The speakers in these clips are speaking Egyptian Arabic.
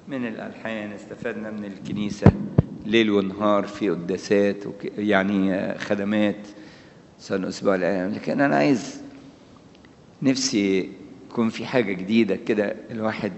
من الألحان استفدنا من الكنيسة ليل ونهار في قداسات وك... يعني خدمات صار أسبوع الأيام لكن أنا عايز نفسي يكون في حاجة جديدة كده الواحد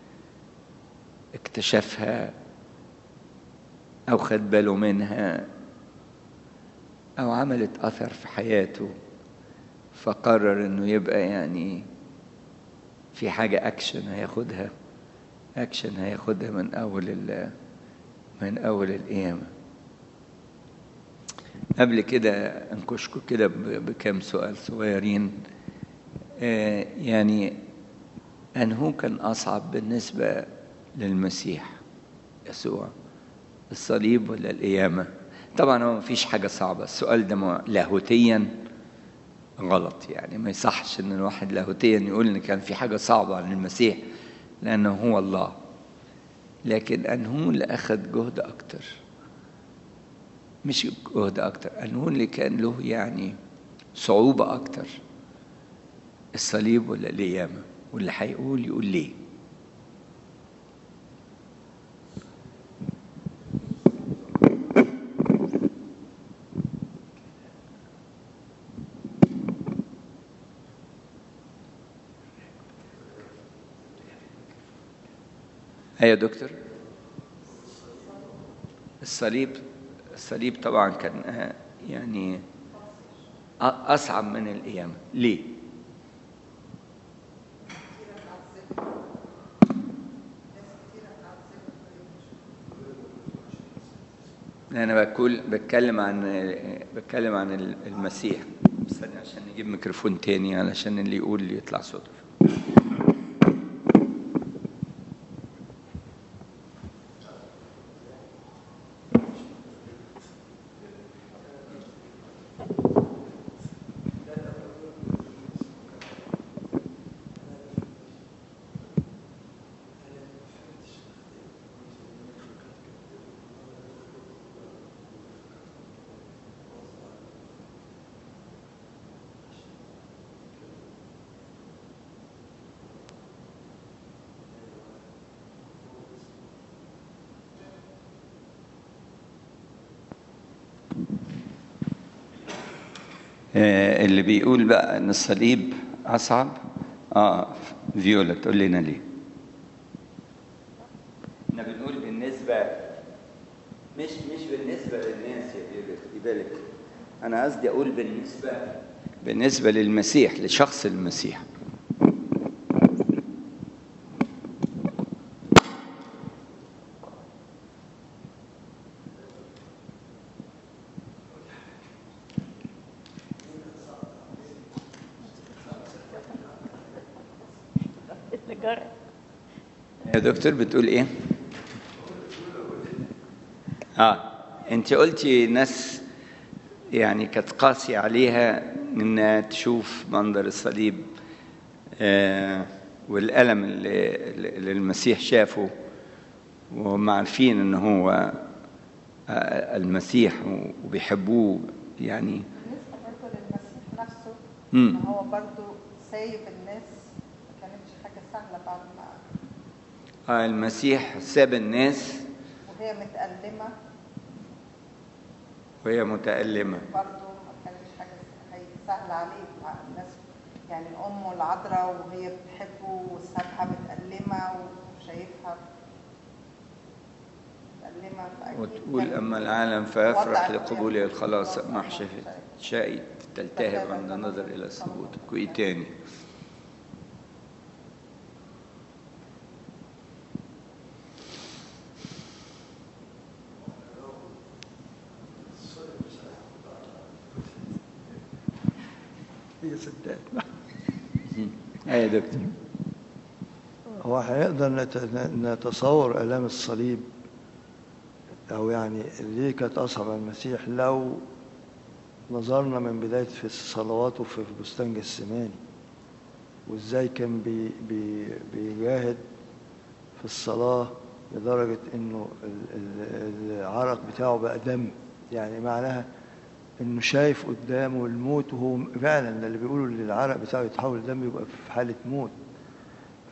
اكتشفها أو خد باله منها أو عملت أثر في حياته فقرر إنه يبقى يعني في حاجة أكشن هياخدها أكشن هياخدها من أول ال من أول القيامة قبل كده أنكشكم كده بكام سؤال صغيرين آه يعني أنه كان أصعب بالنسبة للمسيح يسوع الصليب ولا القيامة طبعا هو مفيش حاجة صعبة السؤال ده لاهوتيا غلط يعني ما يصحش ان الواحد لاهوتيا يقول ان كان في حاجة صعبة عن المسيح لأنه هو الله لكن أنه اللي أخذ جهد أكتر مش جهد أكتر أنه اللي كان له يعني صعوبة أكتر الصليب ولا القيامة واللي هيقول يقول ليه ايوه يا دكتور الصليب الصليب طبعا كان يعني اصعب من القيامه ليه انا بقول بتكلم عن بتكلم عن المسيح استنى عشان نجيب ميكروفون تاني علشان اللي يقول يطلع صوته اللي بيقول بقى ان الصليب اصعب اه فيولا تقول لنا ليه احنا بنقول بالنسبه مش مش بالنسبه للناس يا فيولا خدي بالك انا قصدي اقول بالنسبه بالنسبه للمسيح لشخص المسيح يا دكتور بتقول ايه اه انت قلتي ناس يعني كانت قاسية عليها انها تشوف منظر الصليب آه والألم اللي, اللي المسيح شافه وهم عارفين ان هو آه المسيح وبيحبوه يعني بالنسبة برضه للمسيح نفسه مم. إن هو برضه سايب الناس ما كانتش حاجة سهلة بعد ما آه المسيح ساب الناس وهي متألمة وهي متألمة برضه ما كانتش حاجة هي سهلة عليه مع الناس يعني أمه العذراء وهي بتحبه وسابها متألمة وشايفها متألمة فأكيد وتقول كان أما العالم فيفرح وضع لقبوله الخلاص وضع ما شافت شيء تلتهب عند النظر إلى ثبوتك وإيه تاني هي صدقت أيوة يا دكتور هو هنقدر نت- نتصور آلام الصليب أو يعني ليه كانت أصعب على المسيح لو نظرنا من بداية في صلواته في في بستان جسماني وإزاي كان بي بي بيجاهد في الصلاة لدرجة إنه ال- ال- العرق بتاعه بقى دم يعني معناها إنه شايف قدامه الموت وهو فعلا ده اللي بيقولوا إن العرق بتاعه يتحول لدم يبقى في حالة موت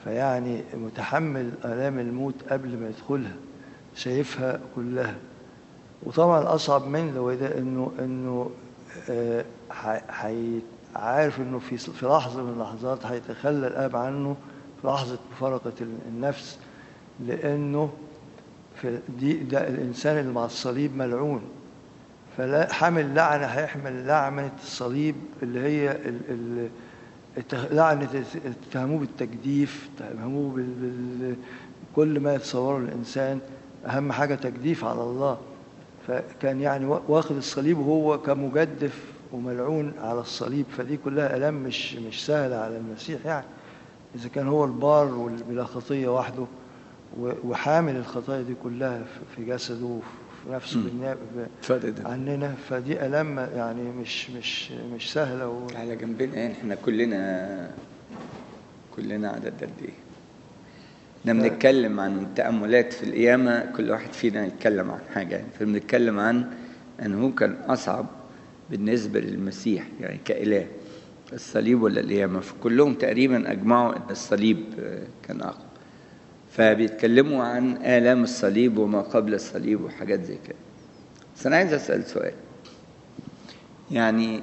فيعني متحمل آلام الموت قبل ما يدخلها شايفها كلها وطبعا الأصعب من لو ده إنه إنه آه، ح- حي عارف إنه في في لحظة من اللحظات هيتخلى الآب عنه في لحظة مفارقة ال- النفس لأنه في دي ده الإنسان اللي مع الصليب ملعون فلا حامل لعنة هيحمل لعنة الصليب اللي هي ال ال الت- لعنة اتهموه بالتجديف اتهموه بال بال كل ما يتصوره الإنسان أهم حاجة تجديف على الله فكان يعني وا- واخد الصليب وهو كمجدف وملعون على الصليب فدي كلها آلام مش مش سهلة على المسيح يعني إذا كان هو البار وال- بلا خطية وحده و- وحامل الخطايا دي كلها في- في جسده وفي نفسه مم. بالنيابة اتفضل ده. عننا فدي آلام يعني مش مش مش سهلة و... على جنبنا يعني احنا كلنا كلنا عدد قد ايه احنا بنتكلم عن تأملات في القيامة كل واحد فينا يتكلم عن حاجة يعني فبنتكلم عن أن هو كان أصعب بالنسبة للمسيح يعني كإله الصليب ولا القيامة فكلهم تقريبا أجمعوا أن الصليب آه، كان أقوى فبيتكلموا عن آلام الصليب وما قبل الصليب وحاجات زي كده بس أنا عايز أسأل سؤال يعني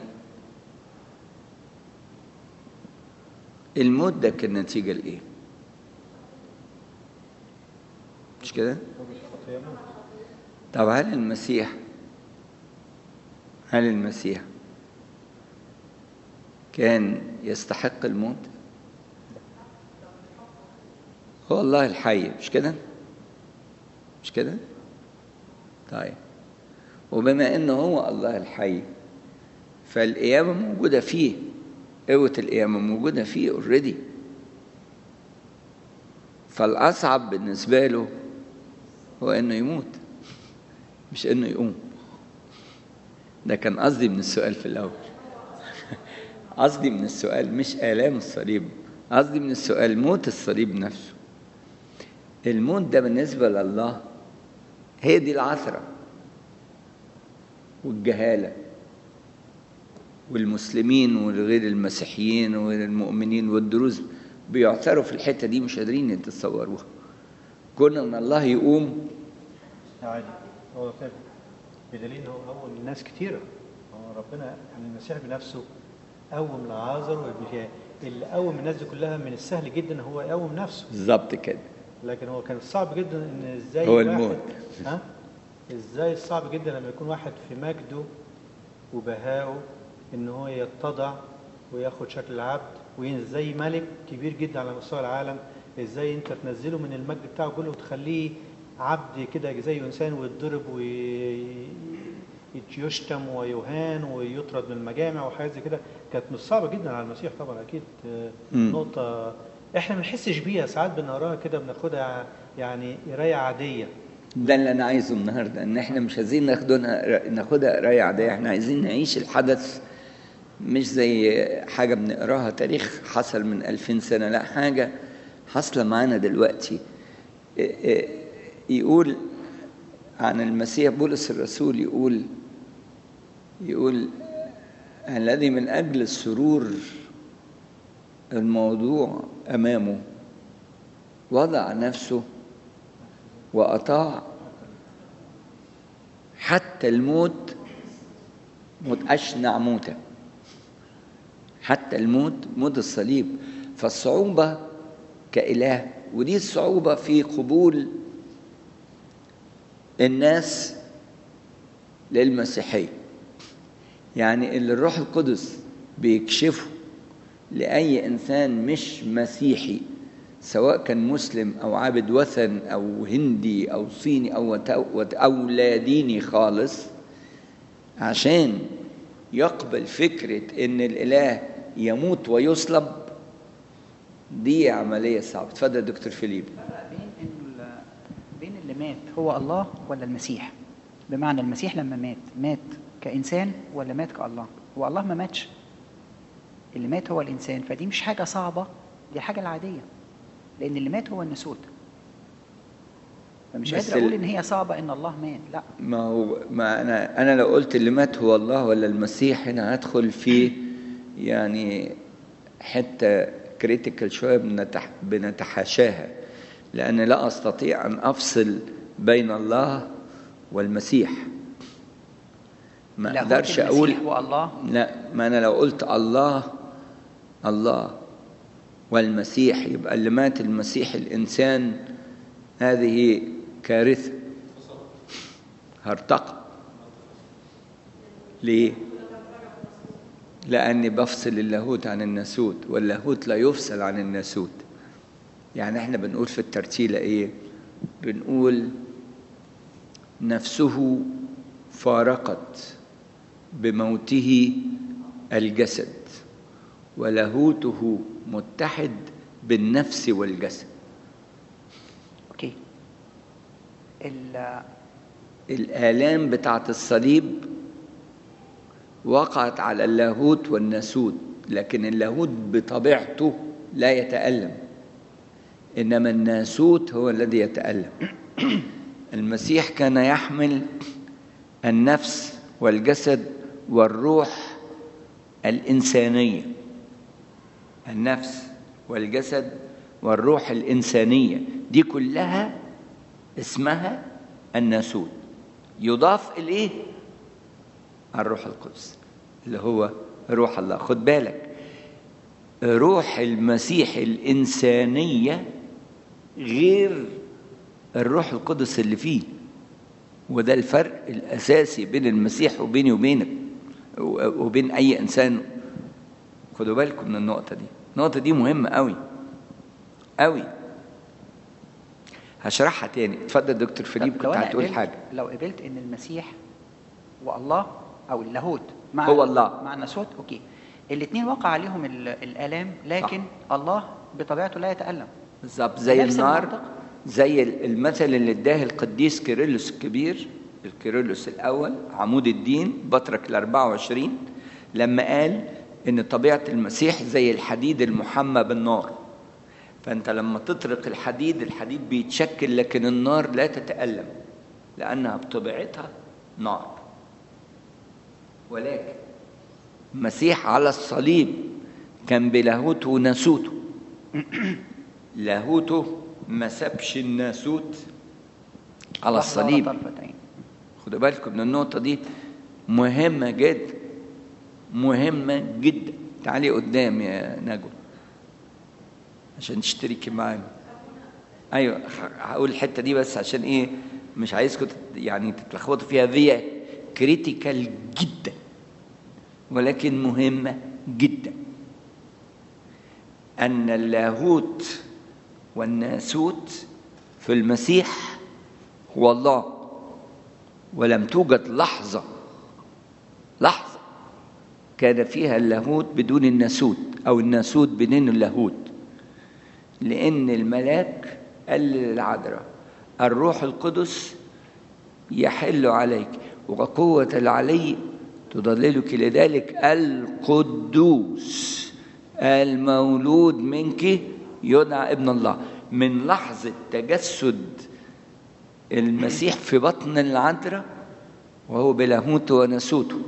الموت ده كان نتيجة لإيه؟ مش كده؟ طب هل المسيح هل المسيح كان يستحق الموت؟ هو الله الحي مش كده؟ مش كده؟ طيب وبما انه هو الله الحي فالقيامة موجودة فيه قوة القيامة موجودة فيه اوريدي فالأصعب بالنسبة له هو إنه يموت مش إنه يقوم ده كان قصدي من السؤال في الأول قصدي من السؤال مش آلام الصليب قصدي من السؤال موت الصليب نفسه الموت ده بالنسبة لله هي دي العثرة والجهالة والمسلمين والغير المسيحيين والمؤمنين والدروز بيعثروا في الحتة دي مش قادرين يتصوروها كون ان الله يقوم عادي هو فاهم بدليل ان هو قوم الناس كتيره هو ربنا يعني المسيح بنفسه قوم لعازر وابن اللي قوم الناس دي كلها من السهل جدا هو يقوم نفسه بالظبط كده لكن هو كان صعب جدا ان ازاي هو واحد- الموت. ها ازاي صعب جدا لما يكون واحد في مجده وبهائه ان هو يتضع وياخد شكل العبد وينزل زي ملك كبير جدا على مستوى العالم ازاي انت تنزله من المجد بتاعه كله وتخليه عبد كده زي انسان ويتضرب ويشتم ويهان ويطرد من المجامع وحاجات زي كده كانت مش صعبه جدا على المسيح طبعا اكيد آه، مم. نقطه احنا ما بنحسش بيها ساعات بنقراها كده بناخدها يعني قرايه عاديه ده اللي انا عايزه النهارده ان احنا مش عايزين ناخدها ناخدها قرايه عاديه احنا عايزين نعيش الحدث مش زي حاجه بنقراها تاريخ حصل من 2000 سنه لا حاجه حاصله معانا دلوقتي إيه إيه يقول عن المسيح بولس الرسول يقول يقول الذي من اجل السرور الموضوع امامه وضع نفسه وأطاع حتى الموت موت أشنع موتة حتى الموت موت الصليب فالصعوبة كإله ودي الصعوبة في قبول الناس للمسيحية يعني اللي الروح القدس بيكشفه لأي إنسان مش مسيحي سواء كان مسلم أو عابد وثن أو هندي أو صيني أو وت- وت- أو لا ديني خالص عشان يقبل فكرة إن الإله يموت ويصلب دي عملية صعبة اتفضل يا دكتور فيليب فرق بين انه ال- بين اللي مات هو الله ولا المسيح بمعنى المسيح لما مات مات كإنسان ولا مات كالله هو الله ما ماتش اللي مات هو الإنسان فدي مش حاجة صعبة دي الحاجة العادية لأن اللي مات هو النسوت فمش بس قادر أقول ال- إن هي صعبة إن الله مات لا ما هو ما انا انا لو قلت اللي مات هو الله ولا المسيح هنا هدخل في يعني حته كريتيكال شويه بنتح بنتحاشاها لان لا استطيع ان افصل بين الله والمسيح ما لاهوت اقدرش اقول المسيح والله لا ما انا لو قلت الله الله والمسيح يبقى اللي مات المسيح الانسان هذه كارثه هرتقى ليه لاني بفصل اللاهوت عن الناسوت واللاهوت لا يفصل عن الناسوت يعني احنا بنقول في الترتيله ايه بنقول نفسه فارقت بموته الجسد ولاهوته متحد بالنفس والجسد اوكي ال- الآلام بتاعت الصليب وقعت على اللاهوت والناسوت لكن اللاهوت بطبيعته لا يتألم إنما الناسوت هو الذي يتألم المسيح كان يحمل النفس والجسد والروح الإنسانية النفس والجسد والروح الإنسانية دي كلها اسمها الناسوت يضاف إليه الروح القدس اللي هو روح الله خد بالك روح المسيح الإنسانية غير الروح القدس اللي فيه وده الفرق الأساسي بين المسيح وبيني وبينك وبين أي إنسان خدوا بالكم من النقطة دي النقطة دي مهمة قوي قوي هشرحها تاني اتفضل دكتور فيليب طب لو كنت أنا هتقول قبلت- حاجة لو قبلت ان المسيح والله او اللاهوت مع هو الله. مع الناسوت اوكي الاثنين وقع عليهم ال- الالام لكن الله بطبيعته لا يتالم بالظبط زي نفس النار المنطق. زي المثل اللي اداه القديس كيرلس الكبير الكيرلس الاول عمود الدين بطرك ال 24 لما قال ان طبيعه المسيح زي الحديد المحمى بالنار فانت لما تطرق الحديد الحديد بيتشكل لكن النار لا تتالم لانها بطبيعتها نار ولكن المسيح على الصليب كان بلاهوته وناسوته لاهوته ما سابش الناسوت على لحظة الصليب ولا طرفة عين. خدوا بالكم من النقطة دي مهمة جدا مهمة جدا تعالي قدام يا نجوى عشان تشتركي معانا ايوه ه- هقول الحتة دي بس عشان ايه مش عايزكم تت- يعني تتلخبطوا فيها دي كريتيكال جدا ولكن مهمة جدا أن اللاهوت والناسوت في المسيح هو الله ولم توجد لحظة لحظة كان فيها اللاهوت بدون الناسوت أو الناسوت بدون اللاهوت لأن الملاك قال للعذراء الروح القدس يحل عليك وقوة العلي تضللك لذلك القدوس المولود منك يدعى ابن الله من لحظة تجسد المسيح في بطن العذراء وهو بلاهوته وناسوته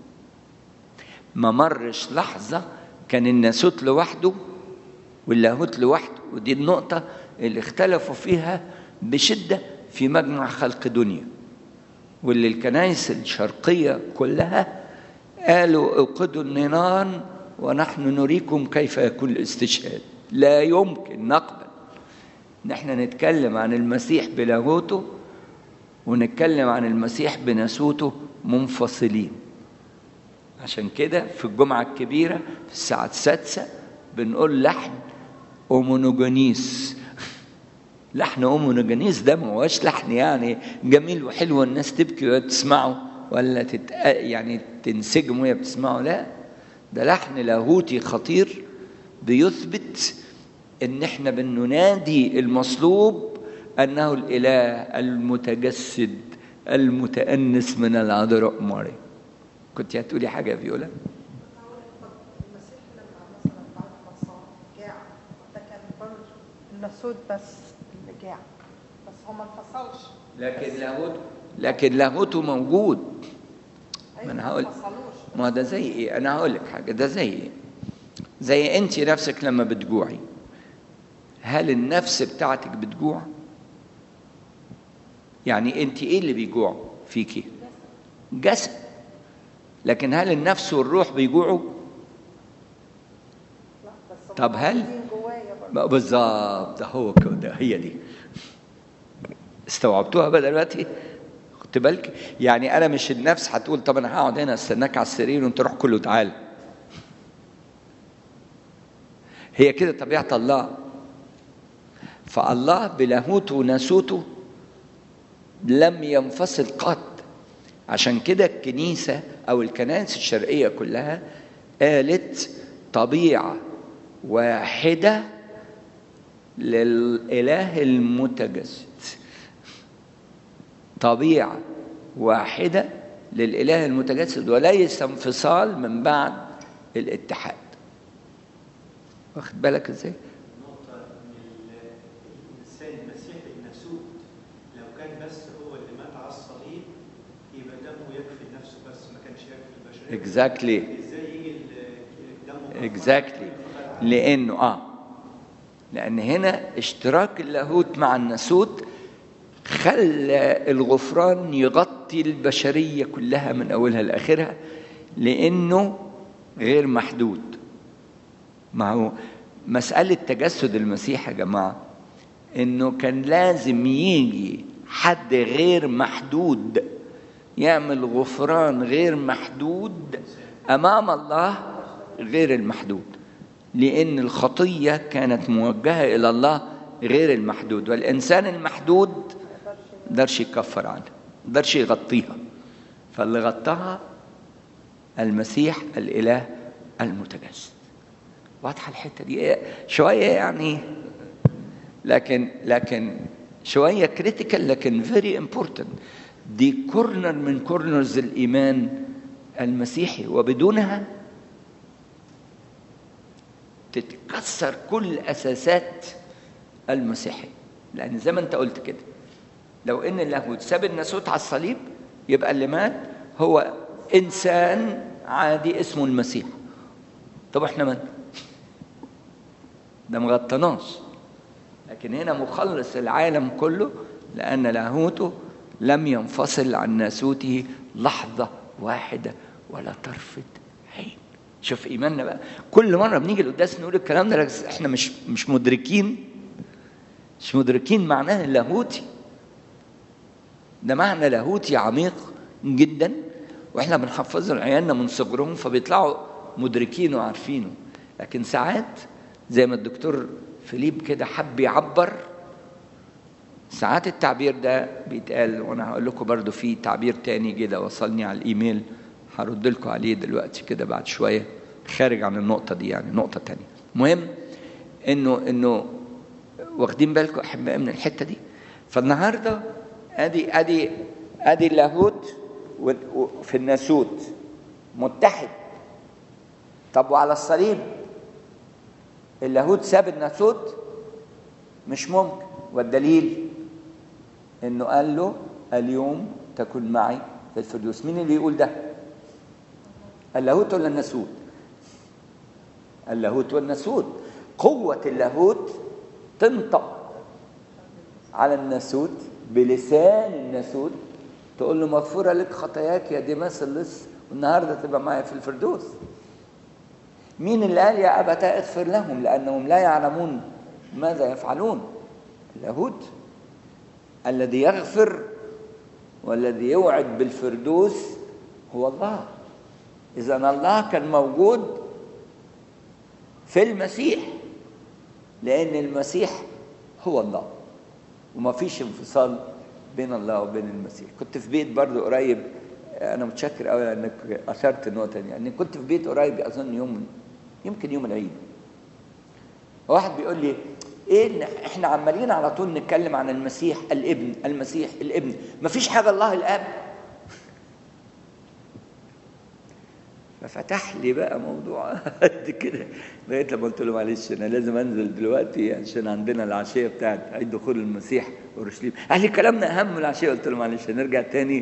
ما مرش لحظة كان الناسوت لوحده واللاهوت لوحده ودي النقطة اللي اختلفوا فيها بشدة في مجمع خلق دنيا واللي الكنائس الشرقية كلها قالوا اوقدوا النيران ونحن نريكم كيف يكون الاستشهاد لا يمكن نقبل ان احنا نتكلم عن المسيح بلاهوته ونتكلم عن المسيح بناسوته منفصلين عشان كده في الجمعة الكبيرة في الساعة السادسة بنقول لحن أومونوجونيس لحن أومونوجونيس ده ما هوش لحن يعني جميل وحلو والناس تبكي وهي بتسمعه ولا تت... يعني تنسجم وهي بتسمعه لا ده لحن لاهوتي خطير بيثبت ان احنا بننادي المصلوب انه الاله المتجسد المتأنس من العذراء مريم كنت هتقولي حاجه يا فيولا المسيح لما مثلا بعد ما صام جاع ده كان برضه الناسوت بس اللي جاع بس هو ما انفصلش لكن لاهوته لكن لاهوته موجود ما أيوة، انا هقول ما انفصلوش ما ده زي ايه انا هقول لك حاجه ده زي ايه زي انت نفسك لما بتجوعي هل النفس بتاعتك بتجوع يعني انت ايه اللي بيجوع فيكي جسد لكن هل النفس والروح بيجوعوا لا بس هم طب هل- موجودين جوايا برضه بقى بالظبط ده هو كده هي دي استوعبتوها بقى دلوقتي خدت بالك يعني انا مش النفس هتقول طب انا هقعد هنا استناك على السرير وانت روح كله تعالى هي كده طبيعه الله فالله بلاهوته وناسوته لم ينفصل قط عشان كده الكنيسة أو الكنائس الشرقية كلها قالت طبيعة واحدة للإله المتجسد طبيعة واحدة للإله المتجسد وليس انفصال من بعد الاتحاد واخد بالك ازاي؟ نقطة إن ال- الإنسان المسيح الناسوت لو كان بس هو اللي مات على الصليب يبقى دمه يكفي لنفسه بس ما كانش يكفي البشرية اكزاكتلي إزاي يجي ال- دمه اكزاكتلي لانه اه لان هنا اشتراك اللاهوت مع الناسوت خلى الغفران يغطي البشريه كلها من اولها لاخرها لانه غير محدود ما هو مساله تجسد المسيح يا جماعه انه كان لازم يجي حد غير محدود يعمل غفران غير محدود امام الله غير المحدود لان الخطيه كانت موجهه الى الله غير المحدود والانسان المحدود قدرش يكفر عنها قدرش يغطيها فاللي غطاها المسيح الاله المتجسد واضحه الحته دي شويه يعني لكن لكن شويه كريتيكال لكن فيري امبورتنت دي كورنر من كورنرز الايمان المسيحي وبدونها تتكسر كل اساسات المسيحيه لان زي ما انت قلت كده لو ان اللاهوت ساب الناسوت على الصليب يبقى اللي مات هو انسان عادي اسمه المسيح طب احنا من ده مغطناش لكن هنا مخلص العالم كله لأن لاهوته لم ينفصل عن ناسوته لحظة واحدة ولا طرفة عين شوف إيماننا بقى كل مرة بنيجي القداس نقول الكلام ده بس احنا مش مش مدركين مش مدركين معناه اللاهوتي ده معنى لاهوتي عميق جدا واحنا بنحفظه لعيالنا من صغرهم فبيطلعوا مدركينه وعارفينه لكن ساعات زي ما الدكتور فيليب كده حب يعبر ساعات التعبير ده بيتقال وانا هقول لكم برضو في تعبير تاني كده وصلني على الايميل هرد لكم عليه دلوقتي كده بعد شويه خارج عن النقطه دي يعني نقطه تانية مهم انه انه واخدين بالكم احبائي من الحته دي فالنهارده ادي ادي ادي اللاهوت في الناسوت متحد طب وعلى الصليب اللاهوت ساب الناسوت مش ممكن والدليل انه قال له اليوم تكن معي في الفردوس مين اللي يقول ده اللاهوت ولا الناسوت اللاهوت والناسوت قوة اللاهوت تنطق على الناسوت بلسان الناسوت تقول له مغفورة لك خطاياك يا ديماس اللص والنهارده تبقى معايا في الفردوس مين اللي قال يا أبتاء اغفر لهم لأنهم لا يعلمون ماذا يفعلون اللاهوت الذي يغفر والذي يوعد بالفردوس هو الله إذا الله كان موجود في المسيح لأن المسيح هو الله وما فيش انفصال بين الله وبين المسيح كنت في بيت برضو قريب أنا متشكر قوي أنك أثرت النقطة دي يعني كنت في بيت قريب أظن يوم يمكن يوم العيد واحد بيقول لي ايه إن احنا عمالين على طول نتكلم عن المسيح الابن المسيح الابن مفيش حاجه الله الاب ففتح لي بقى موضوع قد كده لغايه لما قلت له معلش انا لازم انزل دلوقتي عشان عندنا العشيه بتاعت عيد دخول المسيح اورشليم قال لي كلامنا اهم من العشيه قلت له معلش هنرجع تاني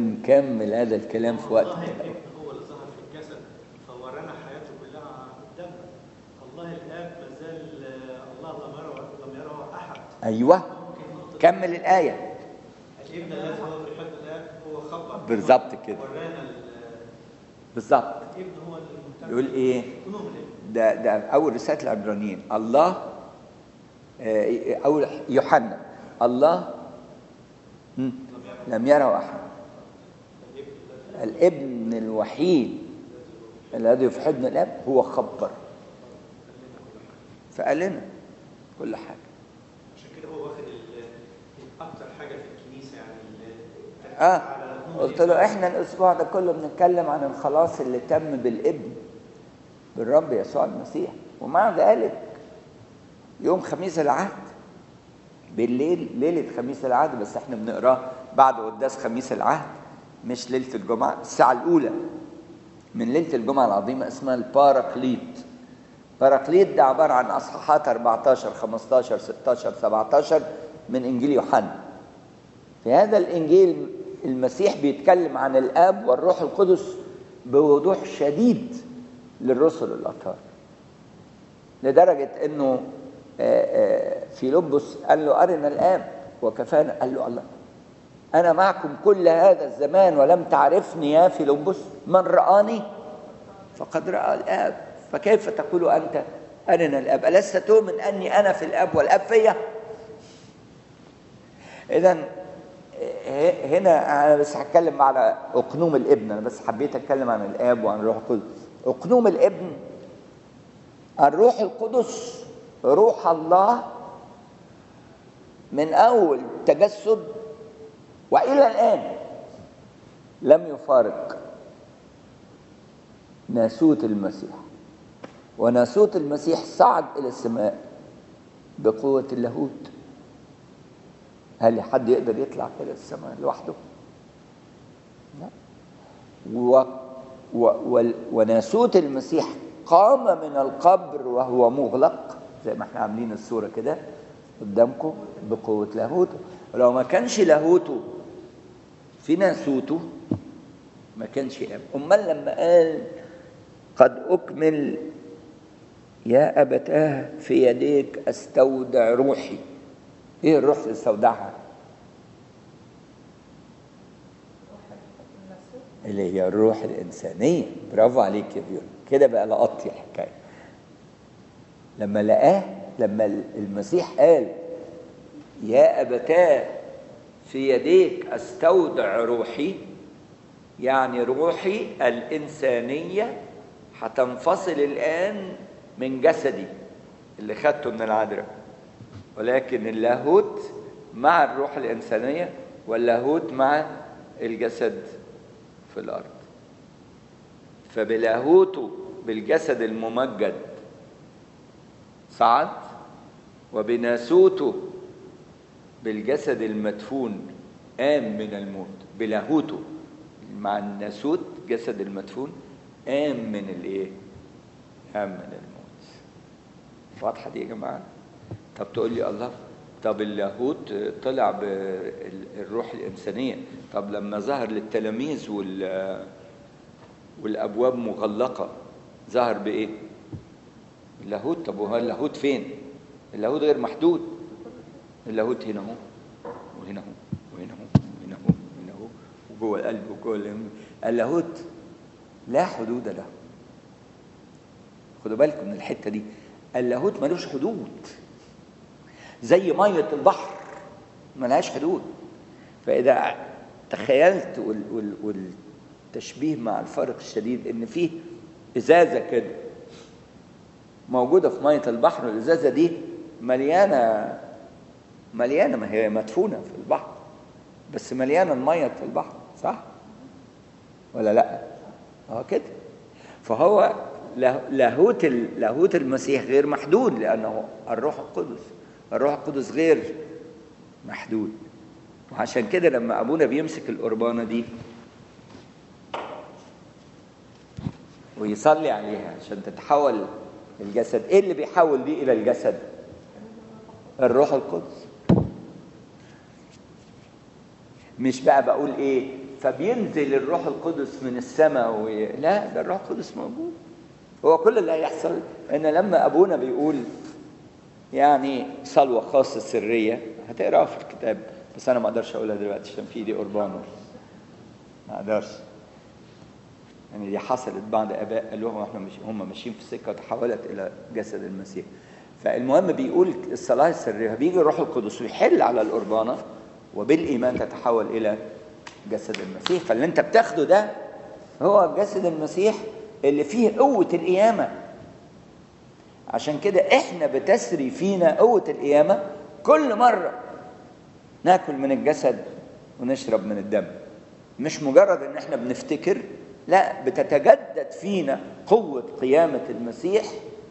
ونكمل هذا الكلام في وقت الله الابن هو اللي ظهر في الجسد فورانا حياته كلها قدامنا الله الاب ما زال الله لم يره لم يره احد ايوه ممكن نقطه كمل الايه الابن الذي هو في حضن الاب هو خبر بالظبط كده. ورانا ال- بالظبط الابن هو المهتم يقول ايه كلهم الابن ده ده اول رساله العبرانيين الله آه، اول يوحنا الله مم، لم يره احد الابن الوحيد الذي في حضن الاب هو خبر فقال لنا كل حاجه عشان كده هو واخد ال- اكتر حاجه في الكنيسه يعني ال- اه على قلت له احنا الاسبوع ده كله بنتكلم عن الخلاص اللي تم بالابن بالرب يسوع المسيح ومع ذلك يوم خميس العهد بالليل ليله خميس العهد بس احنا بنقراه بعد قداس خميس العهد مش ليله الجمعه الساعه الاولى من ليله الجمعه العظيمه اسمها الباراكليت باراكليت ده عباره عن اصحاحات 14 15 16 17 من انجيل يوحنا في هذا الانجيل المسيح بيتكلم عن الاب والروح القدس بوضوح شديد للرسل الاطهار لدرجه انه آه، آه، فيلبس قال له ارنا الاب وكفانا قال له الله انا معكم كل هذا الزمان ولم تعرفني يا فيلبس من رآني فقد رأى الاب فكيف تقول انت ارنا الاب الست تؤمن اني انا في الاب والاب فيا اذا هنا انا بس هتكلم على اقنوم الابن انا بس حبيت اتكلم عن الاب وعن الروح القدس اقنوم الابن الروح القدس روح الله من اول تجسد والى الان لم يفارق ناسوت المسيح وناسوت المسيح صعد الى السماء بقوه اللاهوت هل حد يقدر يطلع كده السماء لوحده؟ لا و و و وناسوت المسيح قام من القبر وهو مغلق زي ما احنا عاملين الصورة كده قدامكم بقوة لاهوته ولو ما كانش لاهوته في ناسوته ما كانش قام أمال لما قال قد أكمل يا أبتاه في يديك أستودع روحي ايه الروح اللي استودعها اللي هي الروح الإنسانية برافو عليك يا بيون كده بقى لقطتي الحكاية لما لقاه لما المسيح قال يا أبتاه في يديك أستودع روحي يعني روحي الإنسانية هتنفصل الآن من جسدي اللي خدته من العذراء ولكن اللاهوت مع الروح الإنسانية واللاهوت مع الجسد في الأرض فبلاهوته بالجسد الممجد صعد وبناسوته بالجسد المدفون قام من الموت بلاهوته مع الناسوت جسد المدفون قام من الايه؟ قام من الموت واضحه دي يا جماعه؟ طب تقول لي الله طب اللاهوت طلع بالروح الإنسانية طب لما ظهر للتلاميذ وال والأبواب مغلقة ظهر بإيه؟ اللاهوت طب وهو اللاهوت فين؟ اللاهوت غير محدود اللاهوت هنا اهو وهنا اهو وهنا اهو وهنا اهو وهنا اهو وجوه القلب وجوه الهم اللاهوت لا حدود له خدوا بالكم من الحتة دي اللاهوت ملوش حدود زي مية البحر ملهاش حدود فإذا تخيلت وال وال والتشبيه مع الفرق الشديد إن فيه إزازة كده موجودة في مية البحر والإزازة دي مليانة مليانة ما هي مدفونة في البحر بس مليانة المية في البحر صح؟ ولا لأ؟ اه كده فهو لاهوت لاهوت المسيح غير محدود لأنه الروح القدس الروح القدس غير محدود وعشان كده لما ابونا بيمسك القربانه دي ويصلي عليها عشان تتحول الجسد ايه اللي بيحول دي الى الجسد الروح القدس مش بقى بقول ايه فبينزل الروح القدس من السماء و... لا ده الروح القدس موجود هو كل اللي هيحصل ان لما ابونا بيقول يعني صلوه خاصه سريه هتقراها في الكتاب بس انا ما اقدرش اقولها دلوقتي عشان في ايدي قربانه ما اقدرش يعني دي حصلت بعض اباء قال لهم احنا مش هم ماشيين في السكه وتحولت الى جسد المسيح فالمهم بيقول الصلاه السريه بيجي الروح القدس ويحل على القربانه وبالايمان تتحول الى جسد المسيح فاللي انت بتاخده ده هو جسد المسيح اللي فيه قوه القيامه عشان كده احنا بتسري فينا قوه القيامه كل مره ناكل من الجسد ونشرب من الدم مش مجرد ان احنا بنفتكر لا بتتجدد فينا قوة قيامة المسيح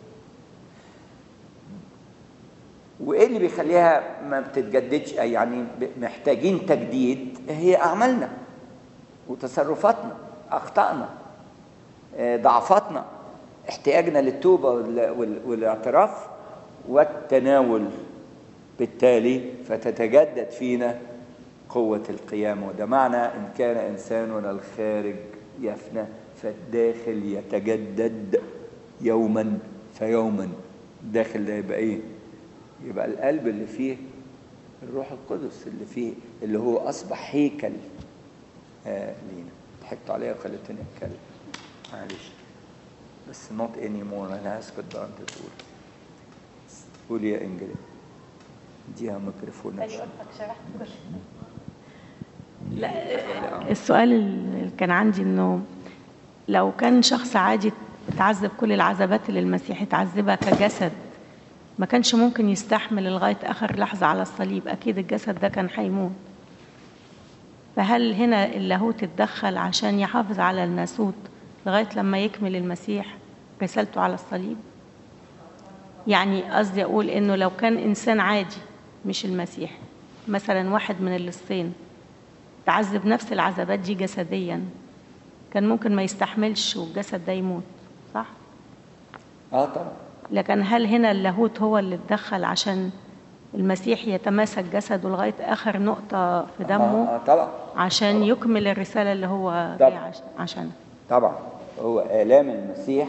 وايه اللي بيخليها ما بتتجددش يعني محتاجين تجديد هي اعمالنا وتصرفاتنا اخطائنا ضعفاتنا احتياجنا للتوبة والاعتراف والتناول بالتالي فتتجدد فينا قوة القيامة وده معنى إن كان إنساننا الخارج يفنى فالداخل يتجدد يوما فيوما الداخل ده يبقى إيه؟ يبقى القلب اللي فيه الروح القدس اللي فيه اللي هو أصبح هيكل آه لينا ضحكت عليها وخلتني أتكلم معلش بس not anymore أنا هسكت بقى أنت تقول قولي يا إنجلي اديها ميكروفون لا السؤال اللي كان عندي انه لو كان شخص عادي اتعذب كل العذابات اللي المسيح اتعذبها كجسد ما كانش ممكن يستحمل لغاية آخر لحظة على الصليب أكيد الجسد ده كان هيموت فهل هنا اللاهوت اتدخل عشان يحافظ على الناسوت لغاية لما يكمل المسيح رسالته على الصليب يعني قصدي أقول إنه لو كان إنسان عادي مش المسيح مثلا واحد من اللصين تعذب نفس العذابات دي جسديا كان ممكن ما يستحملش والجسد ده يموت صح؟ اه طبعا لكن هل هنا اللاهوت هو اللي اتدخل عشان المسيح يتماسك جسده لغاية آخر نقطة في دمه آه آه طبعا عشان يكمل الرسالة اللي هو طبعا. جاي عش- عشانها طبعا هو آلام المسيح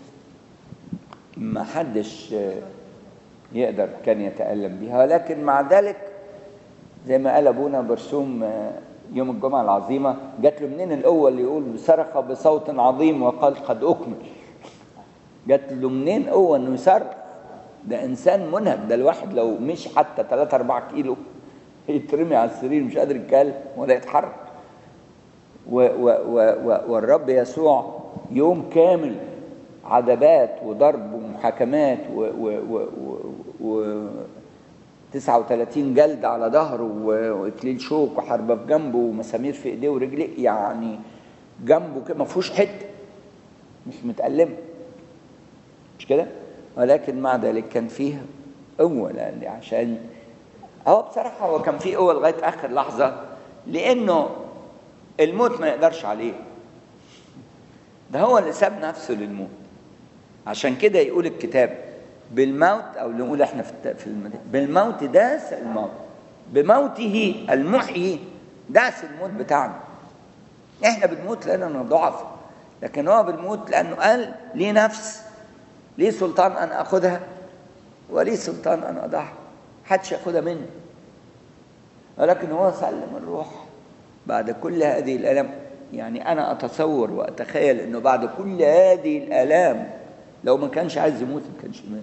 ما حدش آه، يقدر كان يتألم بيها ولكن مع ذلك زي ما قال أبونا برسوم آه، يوم الجمعة العظيمة جات له منين القوة اللي يقول صرخ بصوت عظيم وقال قد أكمل جات له منين قوة إنه يصرخ ده إنسان منهك ده الواحد لو مش حتى 3 4 كيلو يترمي على السرير مش قادر يتكلم ولا يتحرك و و و و والرب يسوع يوم كامل عذابات وضرب ومحاكمات و و و و و 39 جلد على ظهره و- واكليل شوك وحربه في جنبه ومسامير في ايديه ورجليه يعني جنبه كده ما فيهوش حته مش متألمه مش كده؟ ولكن مع ذلك كان فيه قوة لأن عشان هو بصراحة هو كان فيه قوة لغاية آخر لحظة لأنه الموت ما يقدرش عليه ده هو اللي ساب نفسه للموت عشان كده يقول الكتاب بالموت او نقول احنا في الت- في المد... بالموت داس الموت بموته المحيي داس الموت بتاعنا احنا بنموت لاننا ضعف لكن هو بنموت لانه قال لي نفس لي سلطان ان اخذها ولي سلطان ان اضعها حدش ياخدها مني ولكن هو سلم الروح بعد كل هذه الالام يعني انا اتصور واتخيل انه بعد كل هذه الالام لو ما كانش عايز يموت ما كانش مات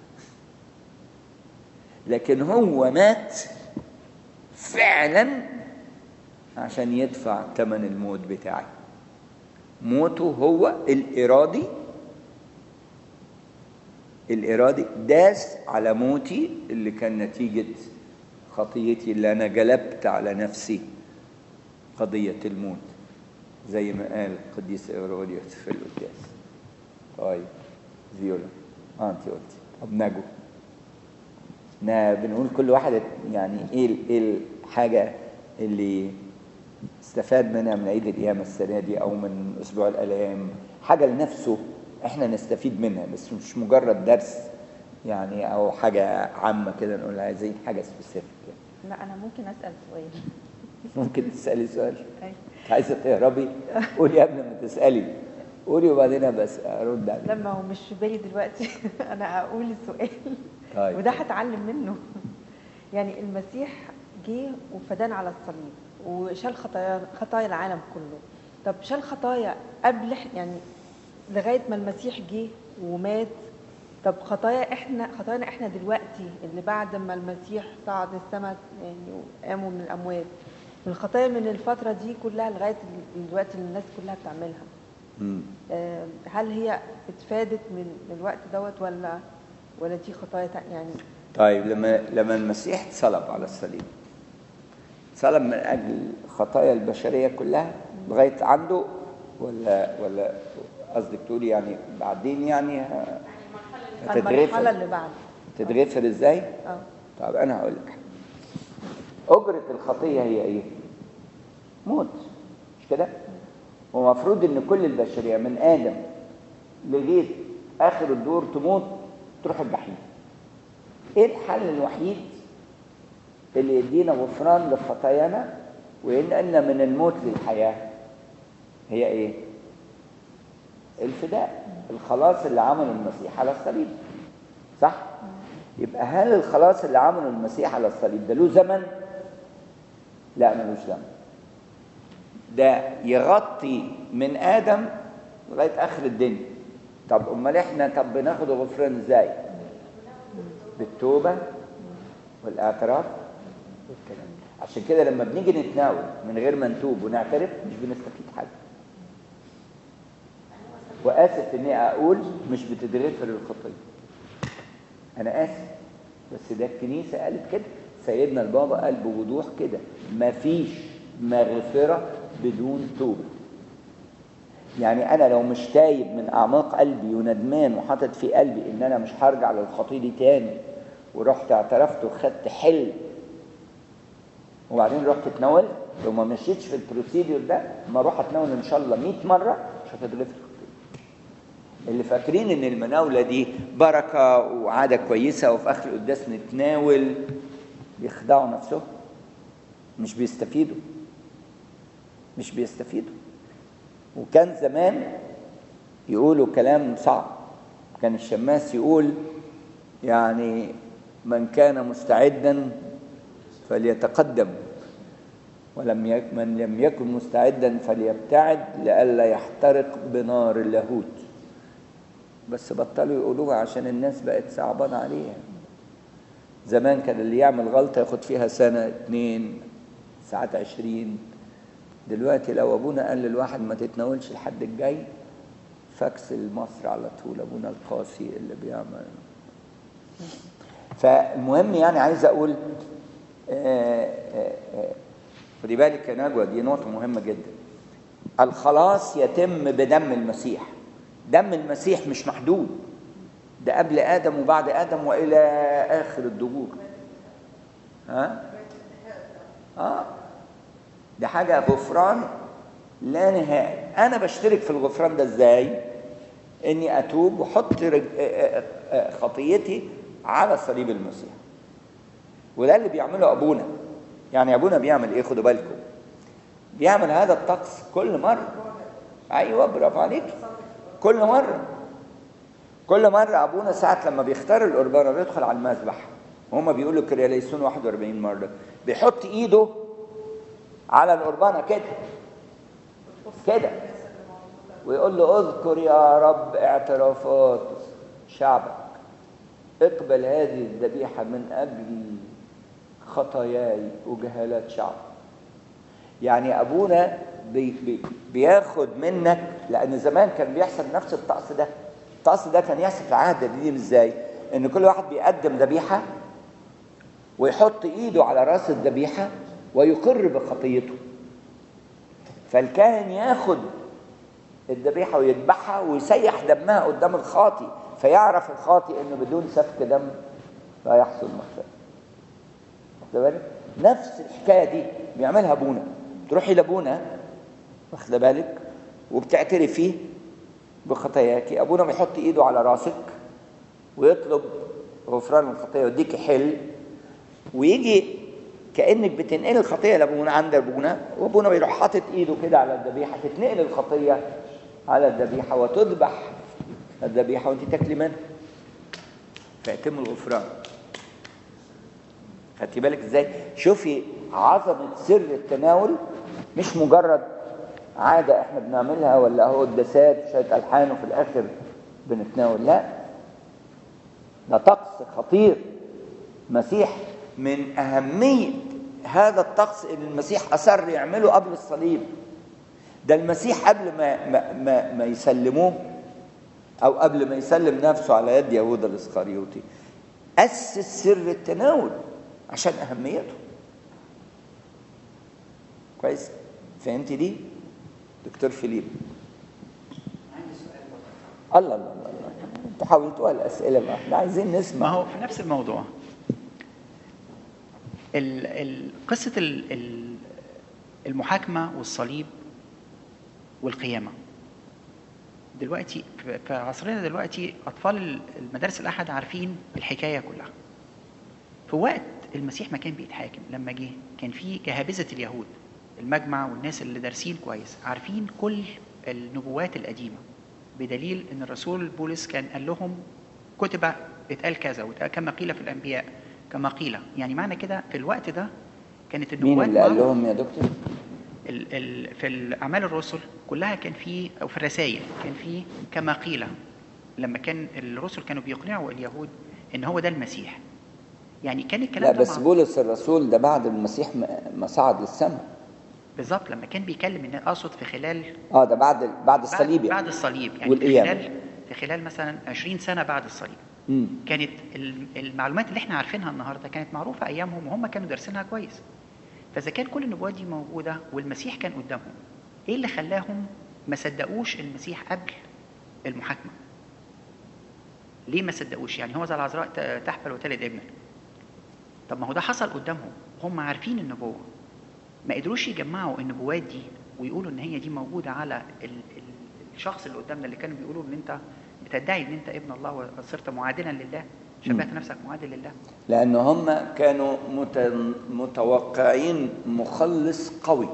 لكن هو مات فعلا عشان يدفع ثمن الموت بتاعي موته هو الارادي الارادي داس على موتي اللي كان نتيجه خطيتي اللي انا جلبت على نفسي قضيه الموت زي ما قال القديس ايروديوس في القداس طيب فيولا اه انت قلتي طب نجو نا بنقول كل واحد يعني ايه ال- ايه الحاجه اللي استفاد منها من عيد القيامه السنه دي او من اسبوع الالام حاجه لنفسه احنا نستفيد منها بس مش مجرد درس يعني او حاجه عامه كده نقول عايزين حاجه سبيسيفيك يعني. لا انا ممكن اسال سؤال ممكن تسالي سؤال أيوة. عايزه تهربي قولي قبل ما تسالي قولي وبعدين بس ارد عليك لما هو مش في بالي دلوقتي انا اقول السؤال طيب. وده هتعلم منه يعني المسيح جه وفدانا على الصليب وشال خطايا خطايا العالم كله طب شال خطايا قبل إح- يعني لغايه ما المسيح جه ومات طب خطايا احنا خطايانا احنا دلوقتي اللي بعد ما المسيح صعد السماء يعني وقاموا من الاموات الخطايا من الفتره دي كلها لغايه دلوقتي اللي الناس كلها بتعملها مم. آه، هل هي اتفادت من من الوقت دوت ولا ولا دي خطايا تع- يعني طيب لما لما المسيح اتصلب على الصليب صلب من اجل خطايا البشريه كلها لغايه عنده ولا ولا قصدك تقولي يعني بعدين يعني ه- المرحله هتتغفر اللي بعد تتغفر ازاي؟ اه طب انا هقول لك اجره الخطيه هي ايه؟ موت مش كده؟ ومفروض ان كل البشريه من ادم لغايه اخر الدور تموت تروح الجحيم. ايه الحل الوحيد اللي يدينا غفران لخطايانا وينقلنا من الموت للحياه؟ هي ايه؟ الفداء الخلاص اللي عمله المسيح على الصليب صح؟ يبقى هل الخلاص اللي عمله المسيح على الصليب ده له زمن؟ لا ملوش زمن ده يغطي من ادم لغايه اخر الدنيا طب امال احنا طب بناخد غفران ازاي؟ بالتوبه والاعتراف والكلام ده. عشان كده لما بنيجي نتناول من غير ما نتوب ونعترف مش بنستفيد حاجه واسف اني اقول مش بتتغفر الخطيه انا اسف بس ده الكنيسه قالت كده سيدنا البابا قال بوضوح كده مفيش مغفره بدون توبه يعني انا لو مش تايب من اعماق قلبي وندمان وحاطط في قلبي ان انا مش هرجع للخطيه دي تاني ورحت اعترفت وخدت حل وبعدين رحت اتناولت لو ما مشيتش في البروسيدور ده ما اروح اتناول ان شاء الله 100 مره مش هتتغفر الخطيه اللي فاكرين ان المناوله دي بركه وعاده كويسه وفي اخر القداس نتناول بيخدعوا نفسهم مش بيستفيدوا مش بيستفيدوا وكان زمان يقولوا كلام صعب كان الشماس يقول يعني من كان مستعدا فليتقدم ولم يك من لم يكن مستعدا فليبتعد لئلا يحترق بنار اللاهوت بس بطلوا يقولوها عشان الناس بقت صعبانة عليها زمان كان اللي يعمل غلطة ياخد فيها سنة اتنين ساعات عشرين دلوقتي لو أبونا قال للواحد ما تتناولش الحد الجاي فاكس لمصر على طول أبونا القاسي اللي بيعمل فالمهم يعني عايز أقول آه، آه، آه، خدي بالك يا نجوى دي نقطة مهمة جدا الخلاص يتم بدم المسيح دم المسيح مش محدود ده قبل آدم وبعد آدم وإلى آخر الدهور ها؟ آه ده حاجة غفران لا نهائي أنا بشترك في الغفران ده إزاي؟ إني أتوب وأحط رج... آه، آه، آه، خطيتي على صليب المسيح وده اللي بيعمله أبونا يعني أبونا بيعمل إيه خدوا بالكم بيعمل هذا الطقس كل مرة أيوه برافو عليك كل مرة كل مرة أبونا ساعة لما بيختار القربانة بيدخل على المذبح وهما بيقولوا كرياليسون 41 مرة بيحط إيده على القربانة كده كده ويقول له اذكر يا رب اعترافات شعبك اقبل هذه الذبيحة من أجل خطاياي وجهالات شعبك يعني ابونا بي بي بياخد منك لان زمان كان بيحصل نفس الطقس ده الطقس ده كان يحصل في العهد القديم ازاي ان كل واحد بيقدم ذبيحه ويحط ايده على راس الذبيحه ويقر بخطيته فالكاهن ياخد الذبيحه ويذبحها ويسيح دمها قدام الخاطي فيعرف الخاطي انه بدون سفك دم لا يحصل مغفره واخد بالك نفس الحكايه دي بيعملها ابونا تروحي لابونا واخد بالك وبتعترفي بخطاياكي ابونا بيحط ايده على راسك ويطلب غفران الخطيه ويديكي حل ويجي كانك بتنقل الخطيه لابونا عند ابونا وابونا بيروح حاطط ايده كده على الذبيحه تتنقل الخطيه على الذبيحة وتذبح الذبيحة وانت تاكلي منها فيتم الغفران خدتي بالك ازاي شوفي عظمة سر التناول مش مجرد عادة احنا بنعملها ولا هو الدسات شوية ألحان وفي الآخر بنتناول لا ده طقس خطير مسيح من أهمية هذا الطقس اللي المسيح أصر يعمله قبل الصليب ده المسيح قبل ما ما ما, ما يسلموه أو قبل ما يسلم نفسه على يد يهوذا الإسخريوطي أسس سر التناول عشان أهميته كويس فهمت دي دكتور فيليب الله الله الله الله انتوا حاولتوها الاسئله بقى احنا عايزين ما نسمع هو في نفس الموضوع ال- ال- قصة ال- ال- المحاكمة والصليب والقيامة دلوقتي في في عصرنا دلوقتي أطفال ال- المدارس الأحد عارفين الحكاية كلها في وقت المسيح ما كان بيتحاكم لما جه كان في جهابذة اليهود المجمع والناس اللي دارسين كويس عارفين كل النبوات القديمة بدليل ان الرسول بولس كان قال لهم كتب اتقال كذا واتقال كما قيل في الانبياء كما قيل يعني معنى كده في الوقت ده كانت مين النبوات اللي قال معروفة. لهم يا دكتور ال ال في الأعمال الرسل كلها كان في أو في الرسائل كان في كما قيل لما كان الرسل كانوا بيقنعوا اليهود إن هو ده المسيح يعني كان لا الكلام ده بس مع- بولس الرسول ده بعد المسيح ما- ما صعد للسماء بالظبط لما كان بيكلم الناس أقصد في خلال اه ده بعد بعد الصليب بعد, يعني بعد الصليب يعني في والقيامة. خلال في خلال مثلا 20 سنة بعد الصليب مم. كانت ال- المعلومات اللي احنا عارفينها النهارده كانت معروفه ايامهم وهم كانوا دارسينها كويس فاذا كان كل النبوات دي موجوده والمسيح كان قدامهم ايه اللي خلاهم ما صدقوش المسيح قبل المحاكمه ليه ما صدقوش يعني هو زي العذراء ت- تحمل وتلد ابنا طب ما هو ده حصل قدامهم هم عارفين النبوه ما قدروش يجمعوا النبوات دي ويقولوا ان هي دي موجوده على ال ال الشخص اللي قدامنا اللي كانوا بيقولوا ان انت بتدعي ان انت ابن الله وصرت معادلا لله شبهت نفسك معادل لله لأن هم كانوا مت- متوقعين مخلص قوي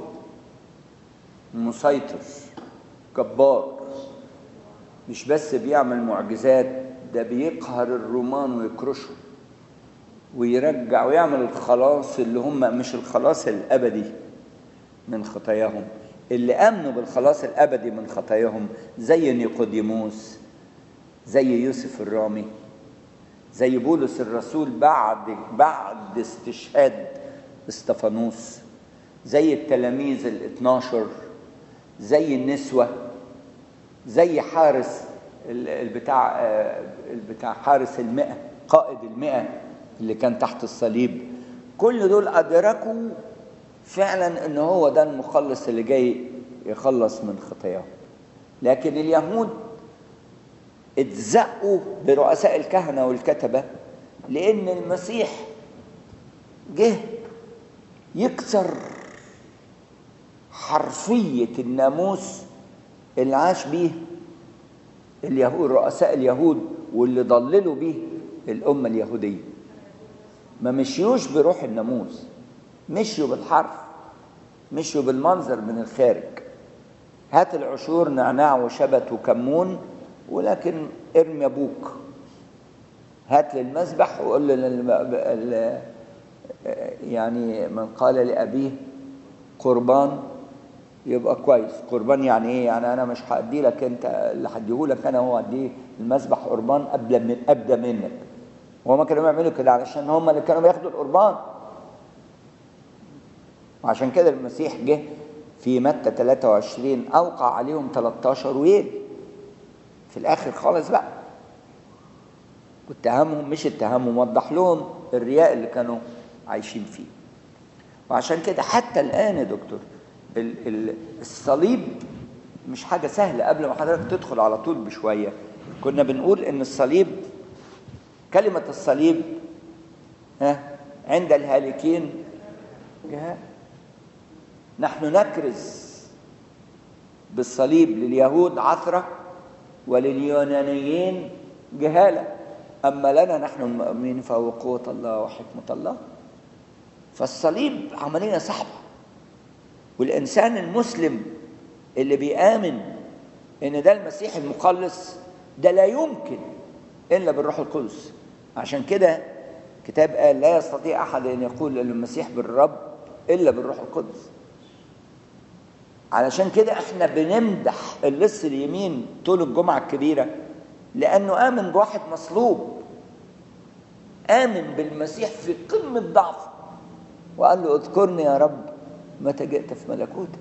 مسيطر جبار مش بس بيعمل معجزات ده بيقهر الرومان ويكرشهم ويرجع ويعمل الخلاص اللي هم مش الخلاص الأبدي من خطاياهم اللي آمنوا بالخلاص الأبدي من خطاياهم زي نيقوديموس زي يوسف الرامي زي بولس الرسول بعد بعد استشهاد استفانوس زي التلاميذ ال 12 زي النسوة زي حارس ال- البتاع آه، البتاع حارس المئة قائد المئة اللي كان تحت الصليب كل دول أدركوا فعلا ان هو ده المخلص اللي جاي يخلص من خطاياهم لكن اليهود اتزقوا برؤساء الكهنة والكتبة لأن المسيح جه يكسر حرفية الناموس اللي عاش بيه اليهود رؤساء اليهود واللي ضللوا بيه الأمة اليهودية ما مشيوش بروح الناموس مشيوا بالحرف مشيوا بالمنظر من الخارج هات العشور نعناع وشبت وكمون ولكن ارمي ابوك هات للمذبح وقول له للم... ال... يعني من قال لابيه قربان يبقى كويس قربان يعني ايه يعني انا مش هادي لك انت اللي هديه لك انا هو هديه المذبح قربان قبل من ابدا منك وهما كانوا بيعملوا كده علشان هم اللي كانوا بياخدوا القربان وعشان كده المسيح جه في متى 23 اوقع عليهم 13 ويل في الاخر خالص بقى واتهمهم مش اتهمهم وضح لهم الرياء اللي كانوا عايشين فيه وعشان كده حتى الان يا دكتور ال- ال- الصليب مش حاجه سهله قبل ما حضرتك تدخل على طول بشويه كنا بنقول ان الصليب كلمه الصليب ها عند الهالكين جهاد نحن نكرز بالصليب لليهود عثرة ولليونانيين جهالة أما لنا نحن المؤمنين فهو قوة الله وحكمة الله فالصليب عملية صعبة والإنسان المسلم اللي بيآمن ان ده المسيح المخلص ده لا يمكن الا بالروح القدس عشان كده كتاب قال لا يستطيع احد ان يقول للمسيح بالرب الا بالروح القدس علشان كده احنا بنمدح اللص اليمين طول الجمعه الكبيره لانه امن بواحد مصلوب امن بالمسيح في قمه ضعفه وقال له اذكرني يا رب متى جئت في ملكوتك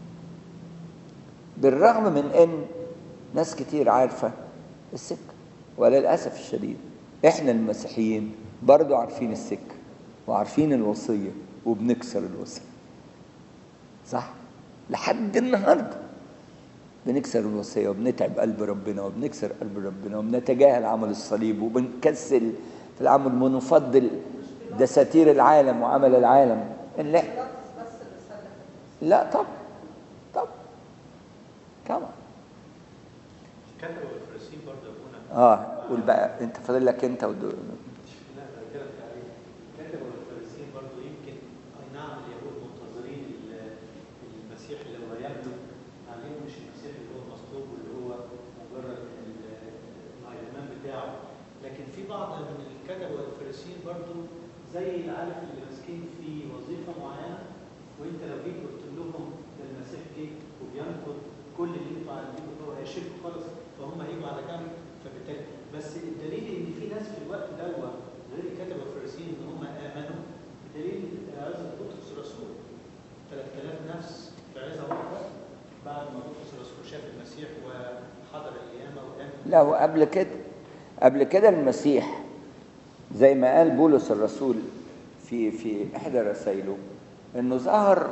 بالرغم من ان ناس كتير عارفه السكه وللاسف الشديد احنا المسيحيين برضو عارفين السكه وعارفين الوصيه وبنكسر الوصيه صح لحد النهارده بنكسر الوصيه وبنتعب قلب ربنا وبنكسر قلب ربنا وبنتجاهل عمل الصليب وبنكسل في العمل ونفضل دساتير العالم وعمل العالم اللي لا طب طب طبعا كتبوا الفريسيين برضه ابونا اه قول بقى انت فاضل لك انت ودو... لا انا بتكلم في عليه كتبوا الفريسيين برضه يمكن اي نعم اليهود منتظرين ال- المسيح اللي هو يملك عليهم مش المسيح اللي هو مصلوب واللي هو مجرد ال- الايمان بتاعه لكن في بعض من الكتبه والفريسيين برضه زي العارف اللي ماسكين في وظيفه معينه وانت لو جيت قلت لهم ده المسيح جه وبينقض كل اللي انتوا عارفينه هو هيشيلكوا خالص فهم هيجوا على جنب فبالتالي بس الدليل ان في ناس في الوقت دوت غير الكتبه والفريسيين ان هم امنوا بدليل عزة بطرس الرسول 3000 نفس في عزة واحده بعد ما بطرس الرسول شاف المسيح وحضر القيامه وقام لا وقبل كده قبل كده المسيح زي ما قال بولس الرسول في في احدى رسائله انه ظهر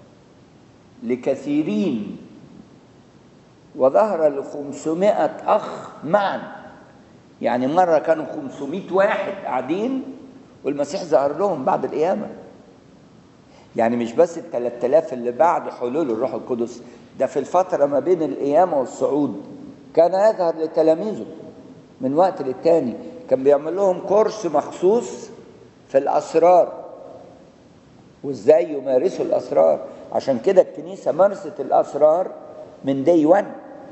لكثيرين وظهر ل 500 اخ معا يعني مره كانوا 500 واحد قاعدين والمسيح ظهر لهم بعد القيامه يعني مش بس ال 3000 اللي بعد حلول الروح القدس ده في الفتره ما بين القيامه والصعود كان يظهر لتلاميذه من وقت للتاني كان بيعمل لهم كورس مخصوص في الاسرار وازاي يمارسوا الاسرار عشان كده الكنيسه مارست الاسرار من دي 1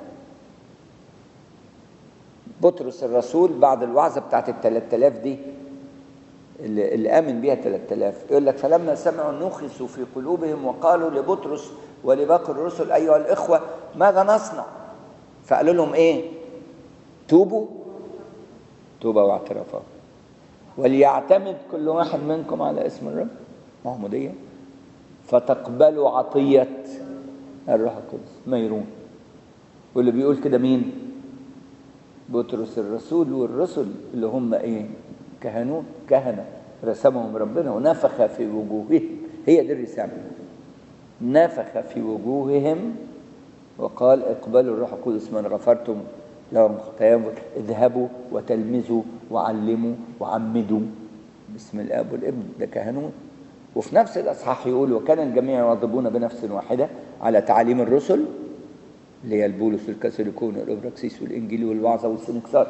بطرس الرسول بعد الوعظه بتاعت ال 3000 دي اللي, اللي امن بيها 3000 يقول لك فلما سمعوا نخسوا في قلوبهم وقالوا لبطرس ولباقي الرسل ايها الاخوه ماذا نصنع؟ فقالوا لهم ايه؟ توبوا توبه واعترافات وليعتمد كل واحد منكم على اسم الرب معموديه فتقبلوا عطيه الروح القدس ميرون واللي بيقول كده مين؟ بطرس الرسول والرسل اللي هم ايه؟ كهنوت كهنه رسمهم ربنا ونفخ في وجوههم هي دي الرساله نفخ في وجوههم وقال اقبلوا الروح القدس من غفرتم لهم خطاياهم اذهبوا وتلمذوا وعلموا وعمدوا باسم الاب والابن ده كهنوت وفي نفس الاصحاح يقول وكان الجميع يواظبون بنفس واحده على تعاليم الرسل اللي هي البولس والكاثوليكون والابراكسيس والانجيل والوعظه والسنكسار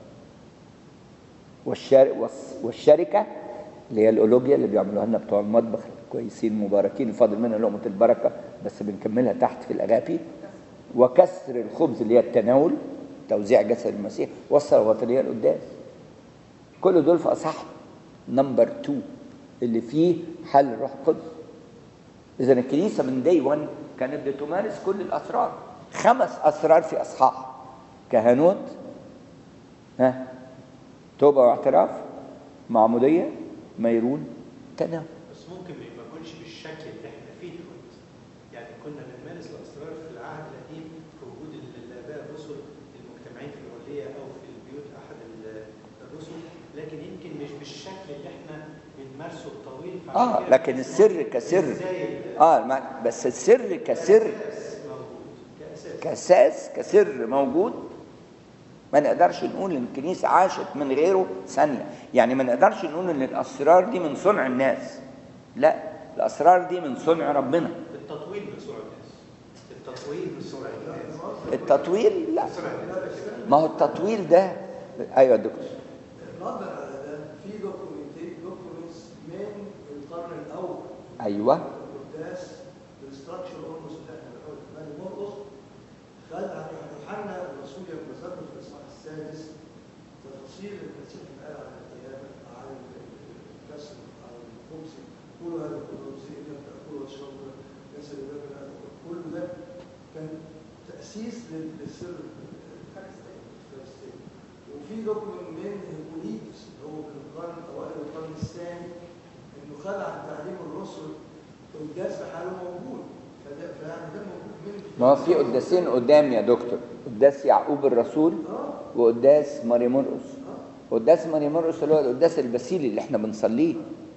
والشر... والشركه اللي هي الاولوجيا اللي بيعملوها لنا بتوع المطبخ كويسين مباركين فاضل منها لقمه البركه بس بنكملها تحت في الاغابي وكسر الخبز اللي هي التناول توزيع جسد المسيح والصلوات اللي هي القداس كل دول في اصح نمبر 2 اللي فيه حل الروح القدس اذا الكنيسه من دي 1 كانت بتمارس كل الاسرار خمس اسرار في اصحاح كهنوت ها توبه واعتراف معموديه ميرون تناول بس ممكن ما يكونش بالشكل اللي احنا فيه دلوقتي يعني كنا بنمارس الاسرار في العهد القديم في وجود ال- الاباء الرسل المجتمعين في العليه او في البيوت احد ال- الرسل لكن يمكن مش بالشكل اللي احنا بنمارسه الطويل فعشان اه كده لكن بس السر كسر ازاي ال- اه ما- بس السر كسر كأساس موجود كاساس كاساس كسر موجود ما نقدرش نقول ان الكنيسه عاشت من غيره ثانيه يعني ما نقدرش نقول ان الاسرار دي من صنع الناس لا الاسرار دي من صنع ربنا التطويل من صنع الناس التطويل من صنع الناس التطويل لا ما هو التطويل ده ايوه يا دكتور ردا على ده في دوكيومنتس من القرن الاول ايوه القداس الاستراكشر اولموست يعني مرقص خد عن يوحنا لل- للسر الفلسطيني وفي دوكمنت من هيبوليتس اللي هو في القرن اوائل القرن الثاني انه خد عن تعليم الرسل قداس بحاله موجود فده فيعني ده موجود من ما هو في قداسين قدام يا دكتور قداس يعقوب الرسول وقداس ماري مرقس قداس ماري مرقس اللي هو القداس البسيلي اللي احنا بنصليه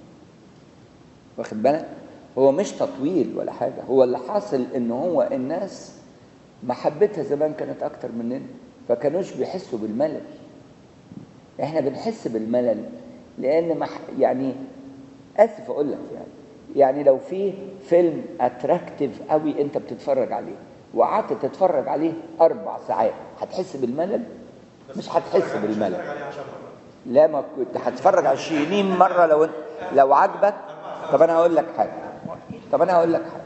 واخد بالك هو مش تطويل ولا حاجه هو اللي حاصل ان هو الناس محبتها زمان كانت اكتر مننا فكانوش بيحسوا بالملل احنا بنحس بالملل لان مح يعني اسف اقول لك يعني يعني لو في فيلم اتراكتيف قوي انت بتتفرج عليه وقعدت تتفرج عليه اربع ساعات هتحس بالملل مش هتحس بالملل لا ما كنت هتتفرج 20 مره لو لو عجبك طب انا هقول لك حاجه طب انا هقول لك حاجه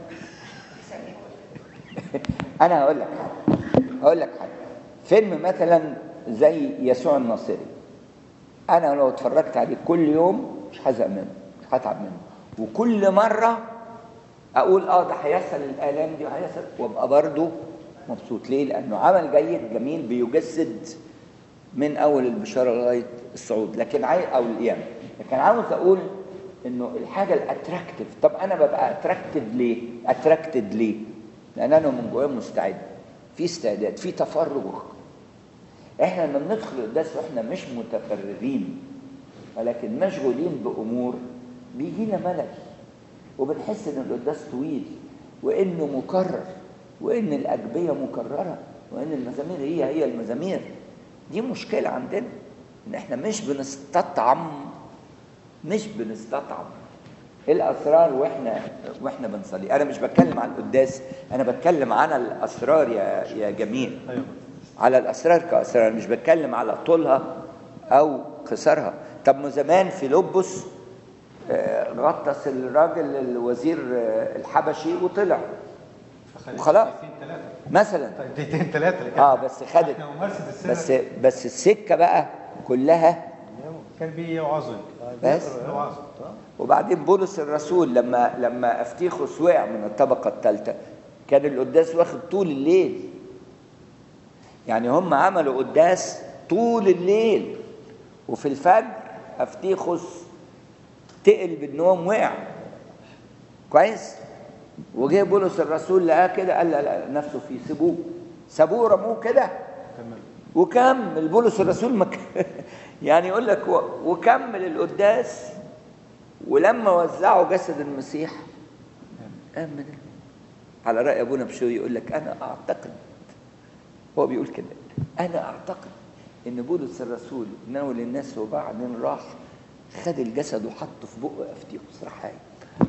انا هقول لك حاجه هقول لك حاجه فيلم مثلا زي يسوع الناصري انا لو اتفرجت عليه كل يوم مش هزهق منه مش هتعب منه وكل مره اقول اه ده هيحصل الالام دي وهيحصل وابقى برضه مبسوط ليه لانه عمل جيد جميل بيجسد من اول البشاره لغايه الصعود لكن عايز او القيامه لكن عاوز اقول انه الحاجه الاتراكتيف طب انا ببقى اتراكتيف ليه اتراكتد ليه لان انا من جوايا مستعد في استعداد في تفرغ احنا لما بندخل القداس واحنا مش متفرغين ولكن مشغولين بامور بيجينا ملل وبنحس ان القداس طويل وانه مكرر وان الاجبيه مكرره وان المزامير هي هي المزامير دي مشكله عندنا ان احنا مش بنستطعم مش بنستطعم الاسرار واحنا واحنا بنصلي انا مش بتكلم عن القداس انا بتكلم عن الاسرار يا يا جميل ايوه على الاسرار كاسرار مش بتكلم على طولها او قصرها طب ما زمان في لبس آه، غطس الراجل الوزير آه، الحبشي وطلع فخليك وخلاص. دقيقتين ثلاثه مثلا طيب دقيقتين ثلاثه اللي اه كانت- بس خدت احنا ممارسه السر بس بس السكه بقى كلها كان بيوعظوا بس يوعظوا وبعدين بولس الرسول لما لما افتيخوس وقع من الطبقه الثالثه كان القداس واخد طول الليل يعني هم عملوا قداس طول الليل وفي الفجر افتيخوس تقل بالنوم وقع كويس وجه بولس الرسول لقاه كده قال لا لا نفسه فيه سيبوه سابوه رموه كده كمل وكمل بولس الرسول مك... يعني يقول لك و... وكمل القداس ولما وزعوا جسد المسيح قام من على رأي أبونا بشوي يقول لك أنا أعتقد هو بيقول كده أنا أعتقد إن بولس الرسول ناول الناس وبعدين راح خد الجسد وحطه في بقه أفتيخوس راح هاي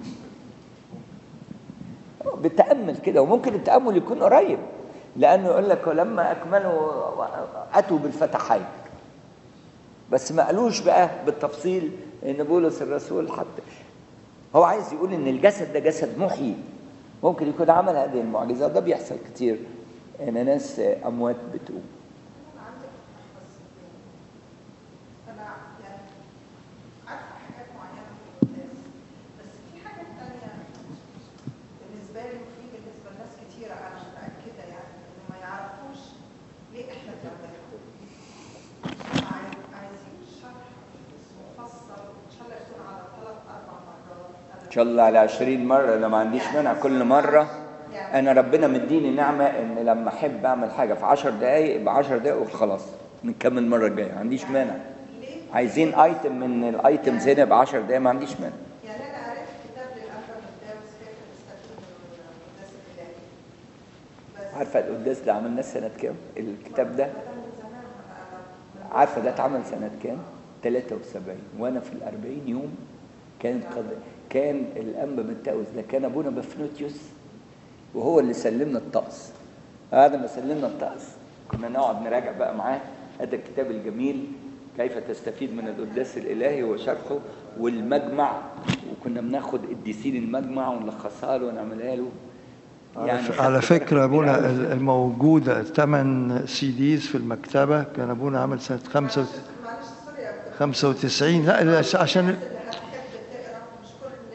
بالتأمل كده وممكن التأمل يكون قريب لأنه يقول لك لما أكملوا أتوا بالفتحين بس ما قالوش بقى بالتفصيل ان بولس الرسول حط هو عايز يقول ان الجسد ده جسد محيي ممكن يكون عمل هذه المعجزه وده بيحصل كتير ان ناس اموات بتقوم عندك بس انا يعني عارفه حاجات معينه في القداس بس في حاجات تانية بالنسبه لي وفي بالنسبه لناس كتيره انا متاكده يعني ان ما يعرفوش ليه احنا بنعملها عايز- عايزين شرح مفصل ان شاء الله يكون على ثلاث اربع مرات أنا ان شاء الله على 20 مره انا ما عنديش مانع كل مره انا ربنا مديني نعمه ان لما احب اعمل حاجه في 10 دقائق يبقى 10 دقائق وخلاص نكمل المره الجايه ما عنديش مانع عايزين ايتم من الايتمز هنا ب 10 دقائق ما عنديش مانع يعني انا قريت كتاب للانبا مداوس كيف نستفيد من القداس الالهي بس عارفه القداس ده عملناه سنه كام الكتاب ده ده من زمان انا عارفه ده اتعمل سنه كام 73 وانا في الأربعين يوم كانت قد... كان الانبا متاوس ده كان ابونا بفنوتيوس وهو اللي سلمنا الطقس بعد ما سلمنا الطقس كنا نقعد نراجع بقى معاه هذا الكتاب الجميل كيف تستفيد من القداس الالهي وشرحه والمجمع وكنا بناخد قديسين المجمع ونلخصها له ونعملها له على, ف... خدت على بالك فكرة كتير أبونا أوي. ال- الموجودة ثمان سيديز في المكتبة كان أبونا عمل سنة خمسة وت- معلش سوري يا دكتور. 95 لا لا، عشان اللي هتحب تقرا مش كل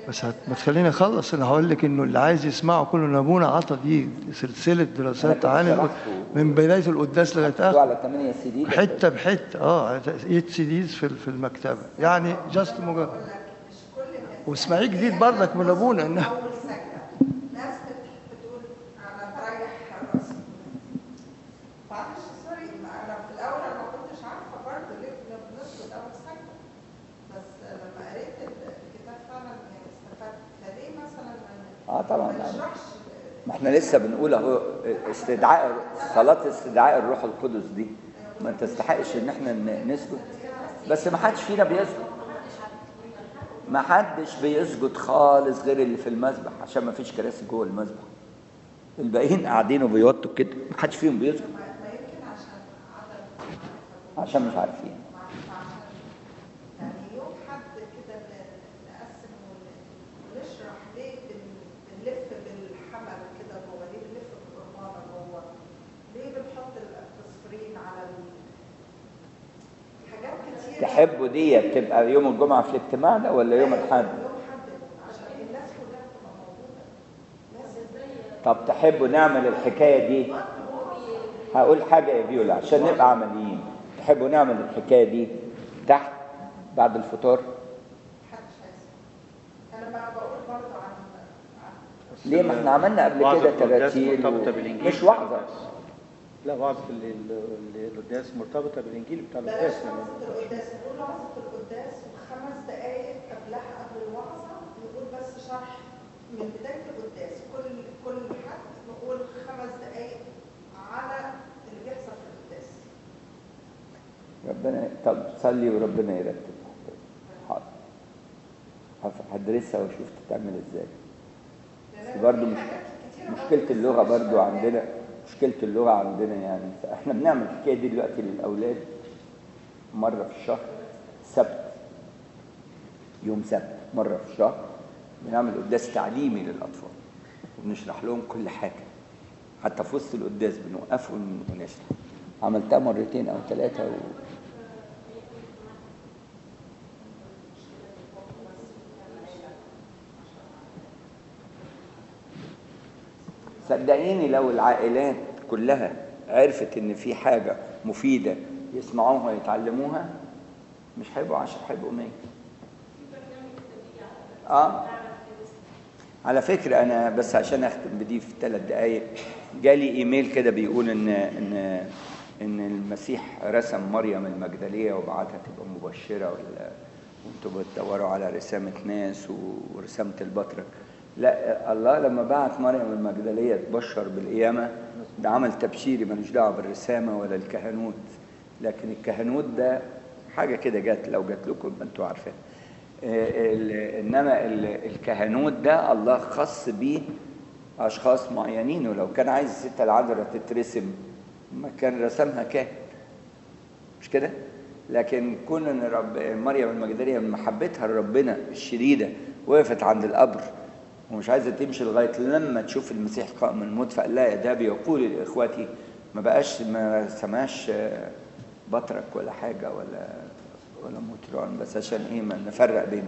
بس هت... ما تخليني اخلص انا هقول لك انه اللي عايز يسمعه كله ان ابونا عطى دي سلسله دراسات أنا عن كنت القد- شرحته. من بدايه القداس لغايه مكتوب اخر على 8 سي دي حته بحته اه 8 سي ديز في في المكتبه يعني جاست مجرد واسمعيه جديد برضك من ابونا انه اول سجده ناس بت- بتقول انا بريح راسي معلش سوري ما انا في الاول انا ما كنتش عارفه برضه ليه كنا بنسجد اول سجده بس لما قريت الكتاب فعلا يعني استفدت فليه مثلا ما- اه طبعا ما نشرحش ما احنا لسه بنقول اهو استدعاء صلاة استدعاء الروح القدس دي ما تستحقش ان احنا ن- نسجد بس ما حدش فينا بيسجد ما حدش بيسجد خالص غير اللي في المسبح عشان ما فيش كراسي جوه المسبح الباقيين قاعدين وبيوطوا كده ما حدش فيهم بيسجد عشان مش عارفين يعني يوم حد كده ن- نقسم ون- ونشرح ليه بن- بنلف بالحمل كده جوه ليه بنلف بالرمانه جوه ليه بنحط الفوسفورين على ال- حاجات كتير تحبوا دي بتبقى يوم الجمعة في الاجتماع ده ولا يوم الأحد؟ يوم حد عشان الناس كلها تبقى موجوده ناس طب تحبوا نعمل الحكاية دي هقول حاجة يا فيولا عشان نبقى عمليين تحبوا نعمل الحكاية دي تحت بعد الفطار محدش هيسمع انا بقى بقول برضه عن عن ليه ما احنا عملنا قبل وعظة كده القداس تراتيل مرتبطة و... بالإنجيل مش بتاع وعظة القداس. لا وعظة ال- ال- القداس مرتبطة بالإنجيل بتاع بلاش القداس يعني وعظة القداس نقول وعظة القداس وخمس دقايق قبلها قبل الوعظة نقول بس شرح من بداية القداس كل كل حد نقول خمس دقايق على اللي بيحصل في القداس ربنا طب صلي وربنا يرتب حاضر هف- هدرسها واشوف تتعمل ازاي بس برضه مش مشكلة اللغة برضو عندنا مشكلة اللغة عندنا يعني احنا بنعمل الحكاية دي دلوقتي للأولاد مرة في الشهر سبت يوم سبت مرة في الشهر بنعمل قداس تعليمي للأطفال وبنشرح لهم كل حاجة حتى في وسط القداس بنوقفهم ونشرح عملتها مرتين أو ثلاثة و... صدقيني لو العائلات كلها عرفت ان في حاجة مفيدة يسمعوها ويتعلموها مش هيبقوا عشر هيبقوا مية اه على فكرة أنا بس عشان أختم بدي في ثلاث دقايق جالي إيميل كده بيقول إن إن إن المسيح رسم مريم المجدلية وبعتها تبقى مبشرة ولا وأنتوا بتدوروا على رسامة ناس ورسامة البطرك لا الله لما بعت مريم المجدلية تبشر بالقيامة ده عمل تبشيري ملوش دعوة بالرسامة ولا الكهنوت لكن الكهنوت ده حاجة كده جت لو جات لكم يبقى أنتوا عارفين ال- انما ال- الكهنوت ده الله خص بيه اشخاص معينين ولو كان عايز الستة العذراء تترسم ما كان رسمها كاهن مش كده لكن كون ان رب مريم المجدليه من محبتها لربنا الشديده وقفت عند القبر ومش عايزه تمشي لغايه لما تشوف المسيح قائم من الموت فقال لها ده بيقول لاخواتي ما بقاش ما سماش آه، بطرك ولا حاجه ولا ولا مطران بس عشان ايه ما نفرق بين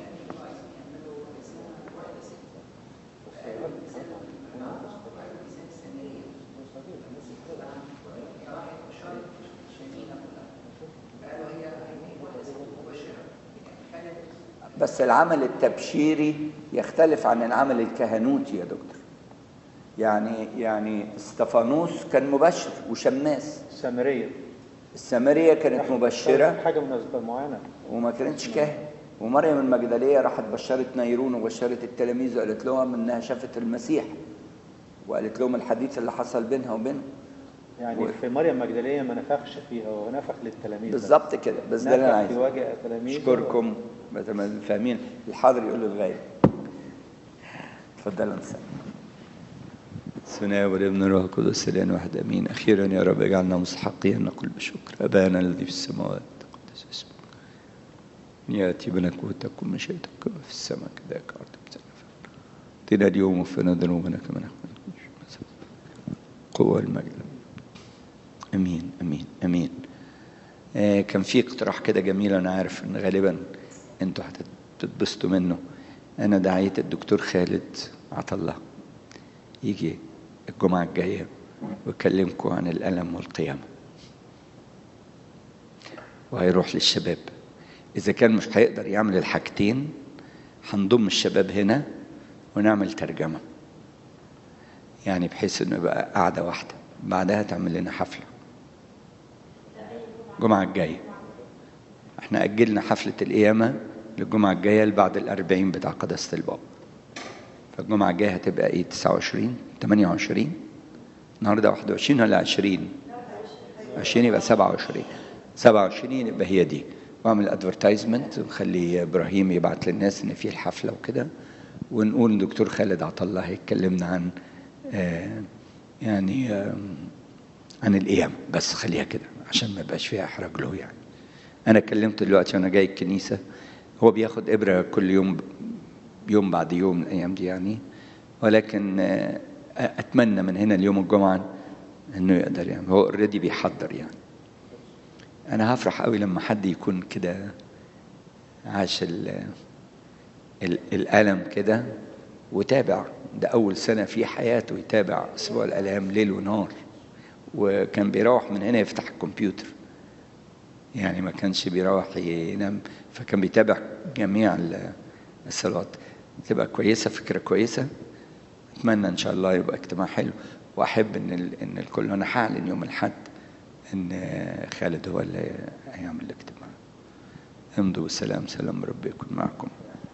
بس العمل التبشيري يختلف عن العمل الكهنوتي يا دكتور يعني يعني استفانوس كان مبشر وشماس السامرية السامريه كانت مبشره حاجة مناسبة معينة وما كانتش كاهن ومريم المجدليه راحت بشرت نيرون وبشرت التلاميذ وقالت لهم انها شافت المسيح وقالت لهم الحديث اللي حصل بينها وبينه يعني في مريم مجدلية ما نفخش فيها هو نفخ للتلاميذ بس. بالظبط كده بس ده اللي انا نفخ في عايزه وجه تلاميذ اشكركم بس ما فاهمين الحاضر يقول له الغايب اتفضل يا مساء سنا والابن الروح القدس الان واحد امين اخيرا يا رب اجعلنا مستحقين ان نقول بشكر ابانا الذي في السماوات تقدس اسمك ياتي ملكوتك ومشيئتك كما في السماء كذلك على الارض بسنة اتنا اليوم وفنا ذنوبنا كما نحن قوة المجد امين امين امين آه كان في اقتراح كده جميل انا عارف ان غالبا انتوا هتتبسطوا منه أنا دعيت الدكتور خالد عطلة يجي الجمعة الجاية ويكلمكم عن الألم والقيامة وهيروح للشباب إذا كان مش هيقدر يعمل الحاجتين هنضم الشباب هنا ونعمل ترجمة يعني بحيث إنه يبقى قاعدة واحدة بعدها تعمل لنا حفلة الجمعة الجاية احنا أجلنا حفلة القيامة للجمعة الجاية اللي بعد الأربعين بتاع قداسة الباب فالجمعة الجاية هتبقى ايه 29 28 النهاردة 21 ولا 20 20 يبقى 27 27 يبقى هي دي واعمل ادفرتايزمنت ونخلي ابراهيم يبعت للناس ان في الحفله وكده ونقول دكتور خالد عطله هيكلمنا عن آه يعني آه عن القيام بس خليها كده عشان ما يبقاش فيها احراج له يعني انا كلمت دلوقتي وانا جاي الكنيسه هو بياخد ابره كل يوم يوم بعد يوم الايام دي يعني ولكن آه اتمنى من هنا اليوم الجمعه انه يقدر يعني هو اوريدي بيحضر يعني انا هفرح قوي لما حد يكون كده عاش ال ال الالم كده وتابع ده اول سنه في حياته يتابع اسبوع الالام ليل ونهار وكان بيروح من هنا يفتح الكمبيوتر يعني ما كانش بيروح ينام فكان بيتابع جميع الصلوات تبقى كويسه فكره كويسه اتمنى ان شاء الله يبقى اجتماع حلو واحب ان ال... ان الكل انا هعلن يوم الاحد ان خالد هو اللي هيعمل الاجتماع امضوا بالسلام سلام ربي يكون معكم